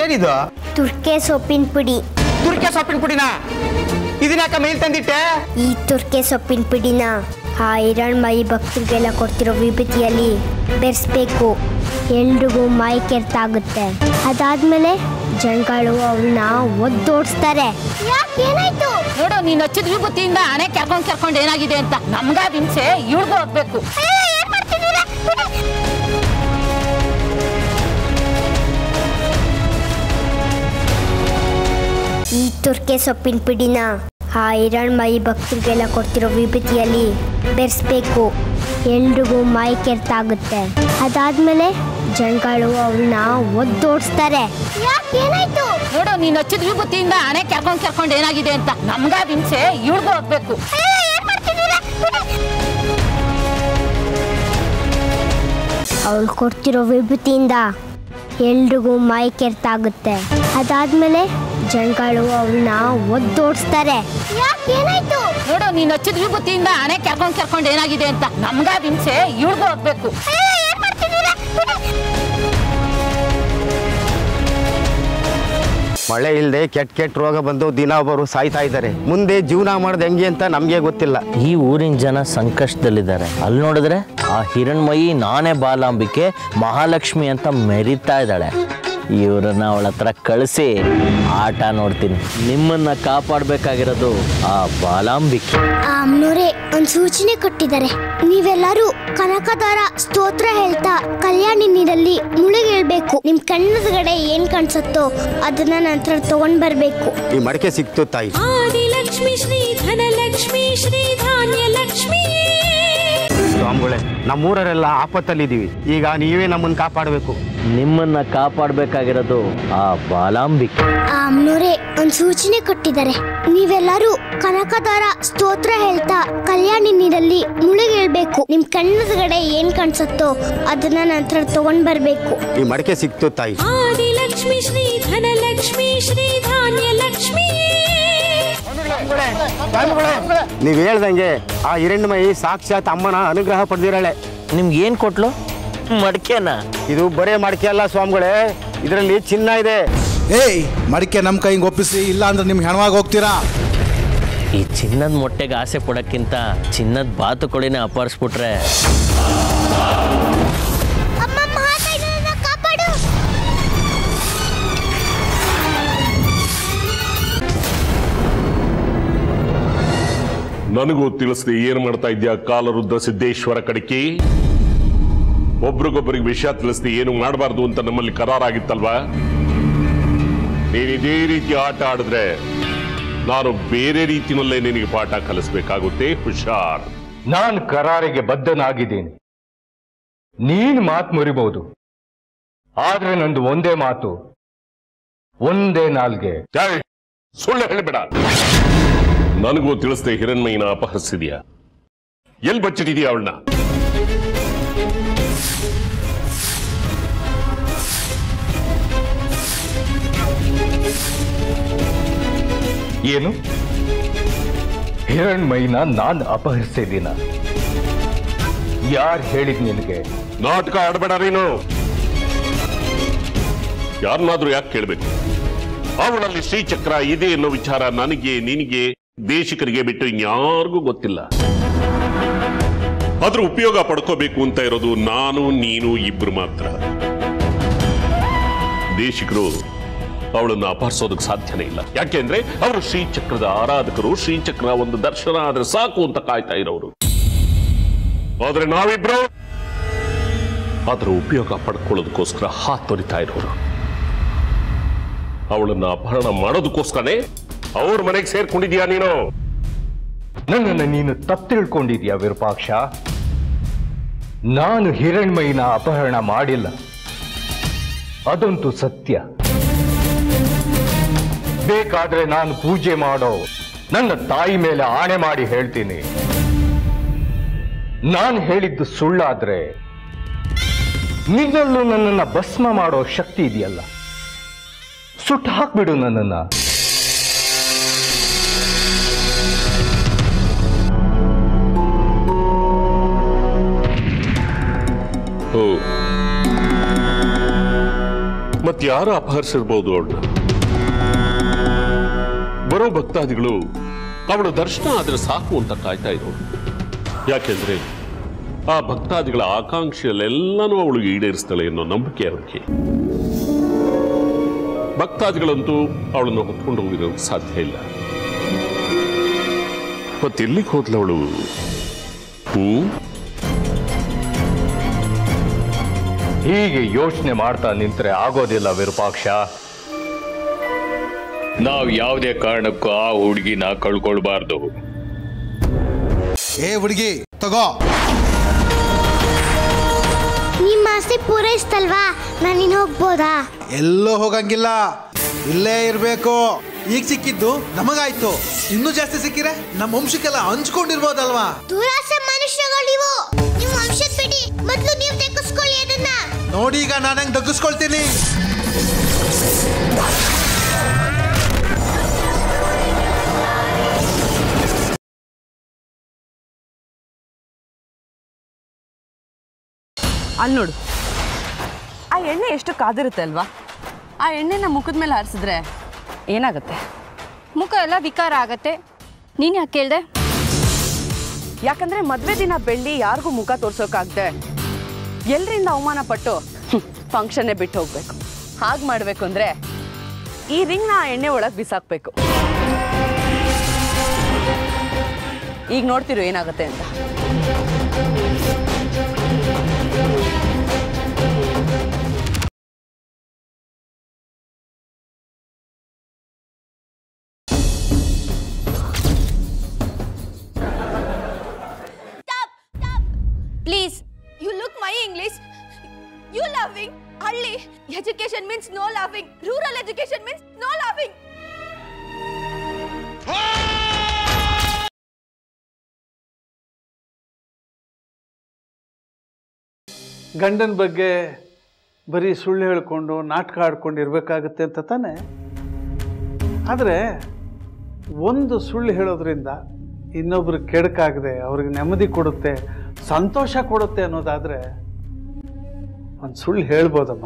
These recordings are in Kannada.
ಏನಿದು ತುರ್ಕೆ ಸೊಪ್ಪಿನ ಪುಡಿ ತುರ್ಕೆ ಸೊಪ್ಪಿನ ಪುಡಿನ ಇದನ್ನಾಕ ಮೇಲ್ ತಂದಿಟ್ಟೆ ಈ ತುರ್ಕೆ ಸೊಪ್ಪಿನ ಪುಡಿನ ಆ ಹಿರಣ್ಮೈ ಭಕ್ತರಿಗೆಲ್ಲ ಕೊಡ್ತಿರೋ ವಿಭೂತಿಯಲ್ಲಿ ಬೆರೆಸ್ಬೇಕು ಎಲ್ರಿಗೂ ಮೈ ಕೆರ್ತಾಗುತ್ತೆ ಅದಾದ್ಮೇಲೆ ಜನಗಳು ಅವಳನ್ನ ಒದ್ದೋಡಿಸ್ತಾರೆ ಯಾಕೇನಾಯ್ತು ನೋಡು ನೀನ್ ಹಚ್ಚಿದ ವಿಭೂತಿಯಿಂದ ಹಣೆ ಕೆರ್ಕೊಂಡ್ ಕೆರ್ಕೊಂಡ್ ಏನಾಗಿದೆ ಅಂತ ನಮ್ಗ ಹಿಂಸೆ ಇಳ್ದು ಹೋಗ್ಬೇಕು ಈ ತುರ್ಕೆ ಸೊಪ್ಪಿನ ಪುಡಿನ ಆ ಹಿರಣ್ಮೈ ಭಕ್ತರಿಗೆಲ್ಲ ಕೊಡ್ತಿರೋ ವಿಭೂತಿಯಲ್ಲಿ ಬೆರೆಸ್ಬೇಕು ಎಲ್ರಿಗೂ ಮೈ ಕೆರ್ತಾಗುತ್ತೆ ಅದಾದ್ಮೇಲೆ ಜನಗಳು ಅವಳನ್ನ ಒದ್ದೋಡಿಸ್ತಾರೆ ಯಾಕೇನಾಯ್ತು ನೋಡು ನೀನ್ ಹಚ್ಚಿದ ವಿಭೂತಿಯಿಂದ ಹಣೆ ಕೆರ್ಕೊಂಡ್ ಕೆರ್ಕೊಂಡ್ ಏನಾಗಿದೆ ಅಂತ ನಮ್ಗ ಹಿಂಸೆ ಇಳ್ದು ಹೋಗ್ಬೇಕು ಅವಳು ಕೊಡ್ತಿರೋ ವಿಭೂತಿಯಿಂದ ಎಲ್ರಿಗೂ ಮೈ ಕೆರ್ತಾಗುತ್ತೆ ಅದಾದ್ಮೇಲೆ ಜನಗಳು ಅವಳನ್ನ ಒದ್ದೋಡಿಸ್ತಾರೆ ಯಾಕೇನಾಯ್ತು ನೋಡು ನೀನ್ ಹಚ್ಚಿದ ವಿಭೂತಿಯಿಂದ ಹಣೆ ಕೆರ್ಕೊಂಡ್ ಕೆರ್ಕೊಂಡ್ ಏನಾಗಿದೆ ಅಂತ ನಮ್ಗ ಹಿಂಸೆ ಇಳ್ದು ಹೋಗ್ಬೇಕು ಮಳೆ ಇಲ್ಲದೆ ಕೆಟ್ಟ ಕೆಟ್ಟ ರೋಗ ಬಂದು ದಿನ ಒಬ್ಬರು ಸಾಯ್ತಾ ಇದ್ದಾರೆ ಮುಂದೆ ಜೀವನ ಮಾಡೋದು ಹೆಂಗೆ ಅಂತ ನಮಗೆ ಗೊತ್ತಿಲ್ಲ ಈ ಊರಿನ ಜನ ಸಂಕಷ್ಟದಲ್ಲಿದ್ದಾರೆ ಅಲ್ಲಿ ನೋಡಿದ್ರೆ ಆ ಹಿರಣ್ಮಯಿ ನಾನೇ ಬಾಲಾಂಬಿಕೆ ಮಹಾಲಕ್ಷ್ಮಿ ಅಂತ ಮೆರಿತಾ ಇದ್ದಾಳೆ ಇವ್ರನ್ನ ಅವಳ ಹತ್ರ ಕಳಿಸಿ ಆಟ ನೋಡ್ತೀನಿ ನಿಮ್ಮನ್ನ ಕಾಪಾಡಬೇಕಾಗಿರೋದು ಆ ಬಾಲಾಂಬಿಕೆ ಅಮ್ಮನವರೇ ಒಂದು ಸೂಚನೆ ಕೊಟ್ಟಿದ್ದಾರೆ ನೀವೆಲ್ಲರೂ ಕನಕದಾರ ಸ್ತೋತ್ರ ಹೇಳ್ತಾ ಕಲ್ಯಾಣಿ ನೀರಲ್ಲಿ ಮುಳುಗೇಳ್ಬೇಕು ನಿಮ್ ಕಣ್ಣದಗಡೆ ಏನ್ ಕಾಣಿಸುತ್ತೋ ಅದನ್ನ ನಂತರ ತಗೊಂಡ್ ಬರ್ಬೇಕು ಈ ಮಡಿಕೆ ಸಿಕ್ತು ತಾಯಿ ಆದಿಲಕ್ಷ್ಮಿ ಶ್ರೀ ಧನಲಕ್ಷ್ಮಿ ಶ್ರೀ ಧಾನ್ಯಲಕ್ಷ್ಮಿ ಸ್ವಾಮಿಗಳೇ ನಮ್ಮೂರರೆಲ್ಲ ಆಪತ್ತಲ್ಲಿದ್ದೀವಿ ಈಗ ನೀವೇ ನಮ್ಮನ್ನು ಕಾಪಾಡಬೇಕು ನಿಮ್ಮನ್ನ ಕಾಪಾಡಬೇಕಾಗಿರೋದು ಆ ಬಾಲಾಂಬಿಕೆ ಅಮ್ಮನವರೇ ಒಂದು ಸೂಚನೆ ಕೊಟ್ಟಿದ್ದಾರೆ ನೀವೆಲ್ಲರೂ ಕನಕದಾರ ಸ್ತೋತ್ರ ಹೇಳ್ತಾ ಕಲ್ಯಾಣಿ ನೀರಲ್ಲಿ ಮುಳುಗೇಳ್ಬೇಕು ನಿಮ್ ಕಣ್ಣದಗಡೆ ಏನ್ ಕಾಣಿಸುತ್ತೋ ಅದನ್ನ ನಂತರ ತಗೊಂಡ್ ಬರ್ಬೇಕು ಈ ಮಡಿಕೆ ಸಿಕ್ತು ತಾಯಿ ಆದಿಲಕ್ಷ್ಮಿ ಶ್ರೀ ಧನಲಕ್ಷ್ಮಿ ಶ್ರೀ ಧಾನ್ಯಲಕ್ಷ್ಮಿ ನೀವು ಹೇಳ್ದಂಗೆ ಆ ಹಿರಣ್ಮಯಿ ಸಾಕ್ಷಾತ್ ಅಮ್ಮನ ಅನುಗ್ರಹ ಪಡೆದಿರಳೆ ನಿಮ್ಗೆ ಏನು ಕೊಟ್ಲು ಮಡಿಕೆನ ಇದು ಬರೇ ಮಡಿಕೆ ಅಲ್ಲ ಸ್ವಾಮಿಗಳೇ ಇದರಲ್ಲಿ ಚಿನ್ನ ಇದೆ ಏಯ್ ಮಡಿಕೆ ನಮ್ಮ ಕೈಗೆ ಒಪ್ಪಿಸಿ ಇಲ್ಲ ಅಂದ್ರೆ ನಿಮ್ಗೆ ಹೆಣವಾಗಿ ಹೋಗ್ತೀರಾ ಈ ಚಿನ್ನದ ಮೊಟ್ಟೆಗೆ ಆಸೆ ಪಡೋಕ್ಕಿಂತ ಚಿನ್ನದ ಬಾತುಕೋಳಿನ ಅಪಹರಿಸ್ಬಿಟ್ರೆ ಕಾಪಾಡು ನನಗೂ ತಿಳಿಸ್ದೆ ಏನ್ ಮಾಡ್ತಾ ಇದ್ಯಾ ಕಾಲರುದ್ಧ ಸಿದ್ದೇಶ್ವರ ಕಡಿಕೆ ಒಬ್ರಿಗೊಬ್ಬರಿಗೆ ವಿಷಯ ತಿಳಿಸ್ದೆ ಏನು ಮಾಡಬಾರ್ದು ಅಂತ ನಮ್ಮಲ್ಲಿ ಕರಾರಾಗಿತ್ತಲ್ವಾ ನೀನ್ ಇದೇ ರೀತಿ ಆಟ ಆಡಿದ್ರೆ ನಾನು ಬೇರೆ ರೀತಿನಲ್ಲೇ ನಿನಗೆ ಪಾಠ ಕಲಿಸ್ಬೇಕಾಗುತ್ತೆ ಹುಷಾರ್ ನಾನು ಕರಾರಿಗೆ ಬದ್ಧನಾಗಿದ್ದೀನಿ ನೀನು ಮಾತು ಮುರಿಬಹುದು ಆದ್ರೆ ನಂದು ಒಂದೇ ಮಾತು ಒಂದೇ ನಾಲ್ಗೆ ಏಯ್, ಸುಳ್ಳು ಹೇಳಿಬೇಡ ನನಗೂ ತಿಳಿಸ್ದೆ ಹಿರಣ್ಮಯಿನ ಅಪಹರಿಸಿದ್ಯಾ ಎಲ್ಲಿ ಬಚ್ಚಿಟ್ಟಿದ್ಯಾ ಅವಳನ್ನ ಏನು ಹಿರಣ್ಮೈನ ನಾನು ಅಪಹರಿಸಿದ್ದೀನ ಯಾರು ಹೇಳಿದ್ ನಿನಗೆ ನಾಟಕ ಆಡಬೇಡ ನೀನು ಯಾರನ್ನಾದ್ರೂ ಯಾಕೆ ಕೇಳಬೇಕು ಅವಳಲ್ಲಿ ಶ್ರೀಚಕ್ರ ಇದೆ ಅನ್ನೋ ವಿಚಾರ ನನಗೆ ನಿನಗೆ ದೇಶಿಕರಿಗೆ ಬಿಟ್ಟು ಇನ್ಯಾರಿಗೂ ಗೊತ್ತಿಲ್ಲ ಅದ್ರ ಉಪಯೋಗ ಪಡ್ಕೋಬೇಕು ಅಂತ ಇರೋದು ನಾನು ನೀನು ಇಬ್ರು ಮಾತ್ರ ದೇಶಿಕರು ಅವಳನ್ನ ಅಪಹರಿಸೋದಕ್ಕೆ ಸಾಧ್ಯನೇ ಇಲ್ಲ ಯಾಕೆಂದ್ರೆ ಅವರು ಶ್ರೀಚಕ್ರದ ಆರಾಧಕರು ಶ್ರೀಚಕ್ರ ಒಂದು ದರ್ಶನ ಆದ್ರೆ ಸಾಕು ಅಂತ ಕಾಯ್ತಾ ಇರೋರು ಆದ್ರೆ ನಾವಿಬ್ರು ಅದರ ಉಪಯೋಗ ಪಡ್ಕೊಳ್ಳೋದಕ್ಕೋಸ್ಕರ ಹಾತೊರಿತಾ ಇರೋರು ಅವಳನ್ನ ಅಪಹರಣ ಮಾಡೋದಕ್ಕೋಸ್ಕರನೇ ಅವ್ರ ಮನೆಗೆ ಸೇರ್ಕೊಂಡಿದ್ಯಾ ನೀನು ನನ್ನನ್ನು ನೀನು ತಪ್ಪು ತಿಳ್ಕೊಂಡಿದ್ಯಾ ವಿರೂಪಾಕ್ಷ ನಾನು ಹಿರಣ್ಮಯಿನ ಅಪಹರಣ ಮಾಡಿಲ್ಲ ಅದಂತೂ ಸತ್ಯ ಬೇಕಾದ್ರೆ ನಾನು ಪೂಜೆ ಮಾಡೋ ನನ್ನ ತಾಯಿ ಮೇಲೆ ಆಣೆ ಮಾಡಿ ಹೇಳ್ತೀನಿ ನಾನು ಹೇಳಿದ್ದು ಸುಳ್ಳಾದ್ರೆ ನಿನ್ನಲ್ಲೂ ನನ್ನನ್ನ ಭಸ್ಮ ಮಾಡೋ ಶಕ್ತಿ ಇದೆಯಲ್ಲ ಸುಟ್ಟು ಹಾಕ್ಬಿಡು ನನ್ನನ್ನ ಓ ಮತ್ತೆ ಯಾರು ಅಪಹರಿಸಿರ್ಬೋದು ಅವಳನ್ನ ಬರೋ ಭಕ್ತಾದಿಗಳು ಅವಳ ದರ್ಶನ ಆದ್ರೆ ಸಾಕು ಅಂತ ಕಾಯ್ತಾ ಇರೋರು ಯಾಕೆಂದ್ರೆ ಆ ಭಕ್ತಾದಿಗಳ ಆಕಾಂಕ್ಷೆಯಲ್ಲೆಲ್ಲನೂ ಅವಳು ಈಡೇರಿಸ್ತಾಳೆ ಅನ್ನೋ ನಂಬಿಕೆ ಅವರಿಗೆ ಭಕ್ತಾದಿಗಳಂತೂ ಅವಳನ್ನು ಹೊತ್ಕೊಂಡು ಹೋಗಿರೋಕೆ ಸಾಧ್ಯ ಇಲ್ಲ ಮತ್ತೆಲ್ಲಿಗೆ ಹೋದ್ಲವಳು ಹ್ಮ್ ಹೀಗೆ ಯೋಚನೆ ಮಾಡ್ತಾ ನಿಂತ್ರೆ ಆಗೋದಿಲ್ಲ ವಿರೂಪಾಕ್ಷ ನಾವು ಯಾವುದೇ ಕಾರಣಕ್ಕೂ ಆ ಹುಡುಗಿನ ಕಳ್ಕೊಳ್ಬಾರ್ದು ಏ ಹುಡುಗಿ ತಗೋ ನಿಮ್ಮ ಆಸೆ ಪೂರೈಸ್ತಲ್ವಾ ನಾನು ಇನ್ನು ಹೋಗ್ಬೋದಾ ಎಲ್ಲೂ ಹೋಗಂಗಿಲ್ಲ ಇಲ್ಲೇ ಇರ್ಬೇಕು ಈಗ ಸಿಕ್ಕಿದ್ದು ನಮಗಾಯ್ತು ಇನ್ನೂ ಜಾಸ್ತಿ ಸಿಕ್ಕಿರೆ ನಮ್ಮ ವಂಶಕ್ಕೆಲ್ಲ ಹಂಚ್ಕೊಂಡಿರ್ಬೋದಲ್ವಾ ದುರಾಸೆ ಮನುಷ್ಯಗಳು ನೀವು ನೀವು ವಂಶದ ಬಿಡಿ ಮೊದಲು ನೀವು ತೆಗೆಸ್ಕೊಳ್ಳಿ ಅದನ್ನ ನೋಡಿ ಈಗ ನಾನು ಹೆಂಗ್ ದಗ್ಗಿಸ್ಕೊಳ್ತೀನಿ ಅಲ್ಲಿ ನೋಡು ಆ ಎಣ್ಣೆ ಎಷ್ಟು ಕಾದಿರುತ್ತೆ ಅಲ್ವಾ ಆ ಎಣ್ಣೆನ ಮುಖದ ಮೇಲೆ ಹಾರಿಸಿದ್ರೆ ಏನಾಗುತ್ತೆ ಮುಖ ಎಲ್ಲ ವಿಕಾರ ಆಗತ್ತೆ ನೀನು ಯಾಕೆ ಕೇಳ್ದೆ ಯಾಕಂದ್ರೆ ಮದ್ವೆ ದಿನ ಬೆಳ್ಳಿ ಯಾರಿಗೂ ಮುಖ ತೋರ್ಸೋಕಾಗ್ದೆ ಎಲ್ರಿಂದ ಅವಮಾನ ಪಟ್ಟು ಫಂಕ್ಷನ್ನೇ ಬಿಟ್ಟು ಹೋಗ್ಬೇಕು ಹಾಗೆ ಮಾಡ್ಬೇಕು ಅಂದ್ರೆ ಈ ರಿಂಗ್ನ ಆ ಎಣ್ಣೆ ಒಳಗೆ ಬಿಸಾಕ್ಬೇಕು ಈಗ ನೋಡ್ತಿರು ಏನಾಗುತ್ತೆ ಅಂತ please you look my English you loving ಹಳ್ಳಿ education means no loving rural education means no loving ಗಂಡನ ಬಗ್ಗೆ ಬರೀ ಸುಳ್ಳು ಹೇಳ್ಕೊಂಡು ನಾಟಕ ಆಡ್ಕೊಂಡು ಇರಬೇಕಾಗತ್ತೆ ಅಂತ ತಾನೆ ಆದರೆ ಒಂದು ಸುಳ್ಳು ಹೇಳೋದ್ರಿಂದ ಇನ್ನೊಬ್ರು ಕೆಡಕಾಗದೆ ಅವ್ರಿಗೆ ನೆಮ್ಮದಿ ಕೊಡುತ್ತೆ ಸಂತೋಷ ಕೊಡುತ್ತೆ ಅನ್ನೋದಾದರೆ ಒಂದು ಸುಳ್ಳು ಹೇಳ್ಬೋದಮ್ಮ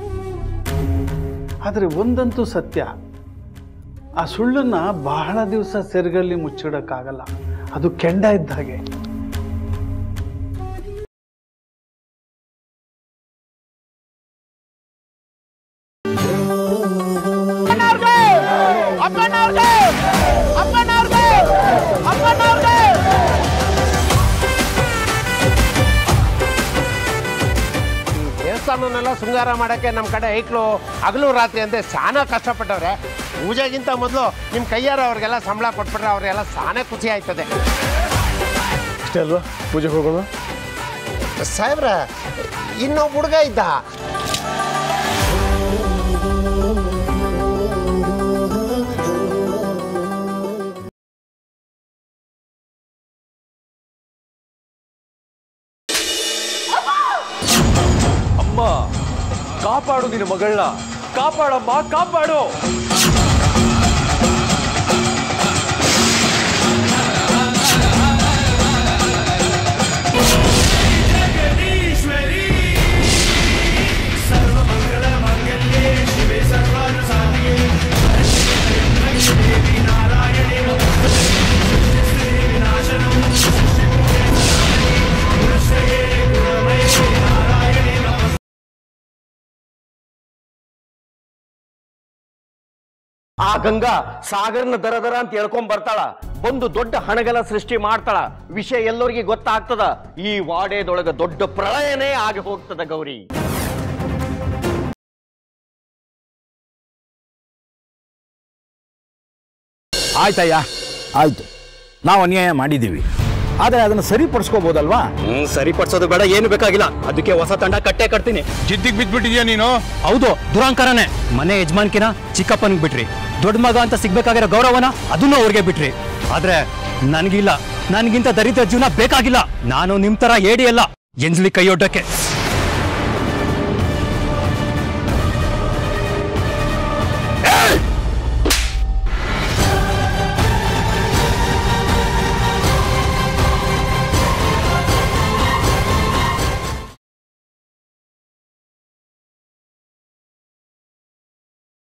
ಆದರೆ ಒಂದಂತೂ ಸತ್ಯ ಆ ಸುಳ್ಳನ್ನ ಬಹಳ ದಿವಸ ಸೆರಗಲ್ಲಿ ಮುಚ್ಚಿಡೋಕ್ಕಾಗಲ್ಲ ಅದು ಕೆಂಡ ಇದ್ದ ಹಾಗೆ ದೇವಸ್ಥಾನನೆಲ್ಲ ಶೃಂಗಾರ ಮಾಡೋಕ್ಕೆ ನಮ್ಮ ಕಡೆ ಐಕ್ಳು ಹಗಲು ರಾತ್ರಿ ಅಂತೆ ಸಾನ ಕಷ್ಟಪಟ್ಟವ್ರೆ ಪೂಜೆಗಿಂತ ಮೊದಲು ನಿಮ್ಮ ಕೈಯಾರ ಅವ್ರಿಗೆಲ್ಲ ಸಂಬಳ ಕೊಟ್ಬಿಟ್ರೆ ಅವ್ರಿಗೆಲ್ಲ ಸಾನೇ ಖುಷಿ ಆಯ್ತದೆ ಅಷ್ಟೇ ಅಲ್ವಾ ಪೂಜೆಗೆ ಹೋಗೋಣ ಸಾಹೇಬ್ರ ಇನ್ನೊಬ್ಬ ಹುಡುಗ ಇದ್ದ ಅಮ್ಮ ಕಾಪಾಡು ನಿನ್ನ ಮಗಳನ್ನ ಕಾಪಾಡಮ್ಮ ಕಾಪಾಡು ಆ ಗಂಗಾ ಸಾಗರನ ದರ ದರ ಅಂತ ಹೇಳ್ಕೊಂಡ್ ಬರ್ತಾಳ ಬಂದು ದೊಡ್ಡ ಹಣಗಲ ಸೃಷ್ಟಿ ಮಾಡ್ತಾಳ ವಿಷಯ ಎಲ್ಲರಿಗೆ ಗೊತ್ತಾಗ್ತದ ಈ ವಾಡೆದೊಳಗ ದೊಡ್ಡ ಪ್ರಳಯನೇ ಆಗಿ ಹೋಗ್ತದ ಗೌರಿ ಆಯ್ತಯ್ಯ ಆಯ್ತು ನಾವು ಅನ್ಯಾಯ ಮಾಡಿದ್ದೀವಿ ಆದರೆ ಅದನ್ನು ಸರಿಪಡಿಸ್ಕೋಬೋದಲ್ವಾ ಹ್ಮ್ ಸರಿಪಡಿಸೋದು ಬೇಡ ಏನು ಬೇಕಾಗಿಲ್ಲ ಅದಕ್ಕೆ ಹೊಸ ತಂಡ ಕಟ್ಟೆ ಕಟ್ತೀನಿ ಜಿದ್ದಿಗೆ ಬಿದ್ದ್ಬಿಟ್ಟಿದ್ಯಾ ನೀನು ಹೌದು ದುರಾಂಕಾರನೇ ಮನೆ ಯಜಮಾನ್ಕಿನ ಚಿಕ್ಕಪ್ಪನಿಗೆ ಬಿಟ್ರಿ ದೊಡ್ಡ ಮಗ ಅಂತ ಸಿಗ್ಬೇಕಾಗಿರೋ ಗೌರವನ ಅದನ್ನು ಅವ್ರಿಗೆ ಬಿಟ್ರಿ ಆದ್ರೆ ನನಗಿಲ್ಲ ನನಗಿಂತ ದರಿದ್ರ ಜೀವನ ಬೇಕಾಗಿಲ್ಲ ನಾನು ನಿಮ್ ತರ ಏಡಿ ಅಲ್ಲ ಎಂಜ್ಲಿ ಕೈಯೊಡ್ಡಕ್ಕೆ